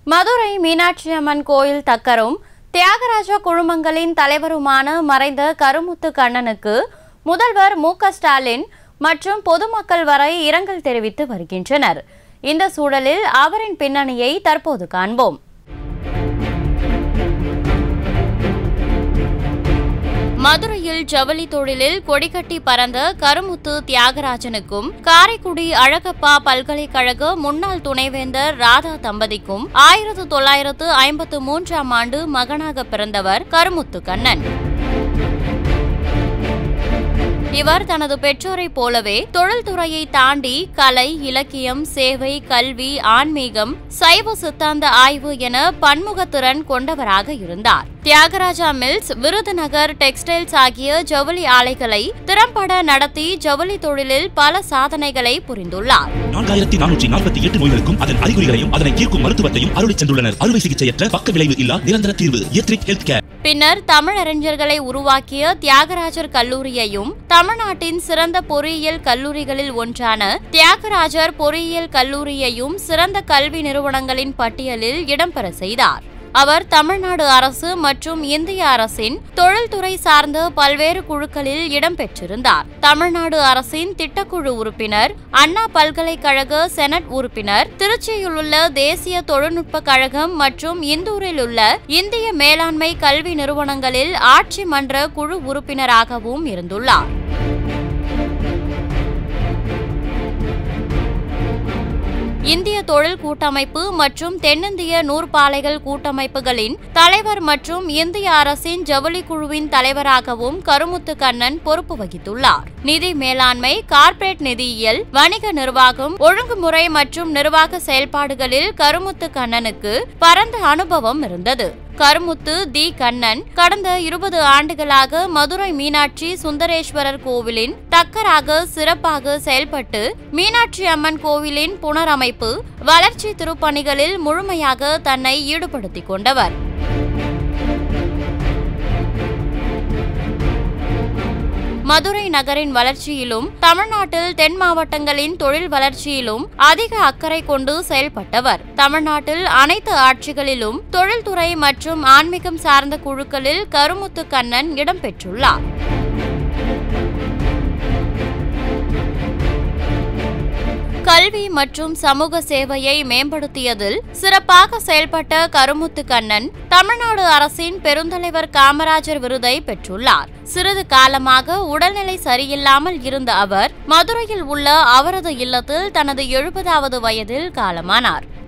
மதுரை மீனாட்சி அம்மன் கோயில் தக்கரும் தியாகராஜா குழுமங்களின் தலைவருமான மறைந்த கருமுத்து கண்ணனுக்கு முதல்வர் மு க ஸ்டாலின் மற்றும் பொதுமக்கள் வரை இரங்கல் தெரிவித்து வருகின்றனர் இந்த சூழலில் அவரின் பின்னணியை தற்போது காண்போம் மதுரையில் ஜவுளி தொழிலில் கொடிகட்டி பறந்த கருமுத்து தியாகராஜனுக்கும் காரைக்குடி அழகப்பா பல்கலைக்கழக முன்னாள் துணைவேந்தர் ராதா தம்பதிக்கும் ஆயிரத்து தொள்ளாயிரத்து ஐம்பத்து மூன்றாம் ஆண்டு மகனாக பிறந்தவர் கருமுத்து கண்ணன் இவர் தனது பெற்றோரைப் போலவே தொழில்துறையை தாண்டி கலை இலக்கியம் சேவை கல்வி ஆன்மீகம் சைவ சித்தாந்த ஆய்வு என பன்முகத்திறன் கொண்டவராக இருந்தார் தியாகராஜா மில்ஸ் விருதுநகர் டெக்ஸ்டைல்ஸ் ஆகிய ஜவுளி ஆலைகளை திறம்பட நடத்தி ஜவுளி தொழிலில் பல சாதனைகளை புரிந்துள்ளார் நான்காயிரத்தி நானூற்றி நாற்பத்தி எட்டு நோய்களுக்கும் அதன் அறிகுறிகளையும் அதனை தீர்க்கும் மருத்துவத்தையும் அருளி சென்றுள்ளனர் அறுவை சிகிச்சையற்ற பக்க விளைவு இல்லா நிரந்தர தீர்வு எத்ரிக் ஹெல்த் கேர் பின்னர் தமிழறிஞர்களை உருவாக்கிய தியாகராஜர் கல்லூரியையும் தமிழ்நாட்டின் சிறந்த பொறியியல் கல்லூரிகளில் ஒன்றான தியாகராஜர் பொறியியல் கல்லூரியையும் சிறந்த கல்வி நிறுவனங்களின் பட்டியலில் இடம்பெற செய்தார் அவர் தமிழ்நாடு அரசு மற்றும் இந்திய அரசின் தொழில்துறை சார்ந்த பல்வேறு குழுக்களில் இடம்பெற்றிருந்தார் தமிழ்நாடு அரசின் திட்டக்குழு உறுப்பினர் அண்ணா பல்கலைக்கழக செனட் உறுப்பினர் திருச்சியில் உள்ள தேசிய தொழில்நுட்ப கழகம் மற்றும் இந்தூரில் உள்ள இந்திய மேலாண்மை கல்வி நிறுவனங்களில் ஆட்சி மன்ற குழு உறுப்பினராகவும் இருந்துள்ளார் இந்திய தொழில் கூட்டமைப்பு மற்றும் தென்னிந்திய நூற்பாலைகள் கூட்டமைப்புகளின் தலைவர் மற்றும் இந்திய அரசின் ஜவுளி குழுவின் தலைவராகவும் கருமுத்து கண்ணன் பொறுப்பு வகித்துள்ளார் நிதி மேலாண்மை கார்ப்பரேட் நிதியியல் வணிக நிர்வாகம் ஒழுங்குமுறை மற்றும் நிர்வாக செயல்பாடுகளில் கருமுத்து கண்ணனுக்கு பரந்த அனுபவம் இருந்தது கருமுத்து தி கண்ணன் கடந்த இருபது ஆண்டுகளாக மதுரை மீனாட்சி சுந்தரேஸ்வரர் கோவிலின் தக்கராக சிறப்பாக செயல்பட்டு மீனாட்சி அம்மன் கோவிலின் புனரமைப்பு வளர்ச்சி திருப்பணிகளில் முழுமையாக தன்னை ஈடுபடுத்திக் கொண்டவர் மதுரை நகரின் வளர்ச்சியிலும் தமிழ்நாட்டில் தென் மாவட்டங்களின் தொழில் வளர்ச்சியிலும் அதிக அக்கறை கொண்டு செயல்பட்டவர் தமிழ்நாட்டில் அனைத்து ஆட்சிகளிலும் தொழில்துறை மற்றும் ஆன்மீகம் சார்ந்த குழுக்களில் கருமுத்து கண்ணன் இடம்பெற்றுள்ளார் கல்வி மற்றும் சமூக சேவையை மேம்படுத்தியதில் சிறப்பாக செயல்பட்ட கருமுத்து கண்ணன் தமிழ்நாடு அரசின் பெருந்தலைவர் காமராஜர் விருதை பெற்றுள்ளார் சிறிது காலமாக உடல்நிலை சரியில்லாமல் இருந்த அவர் மதுரையில் உள்ள அவரது இல்லத்தில் தனது எழுபதாவது வயதில் காலமானார்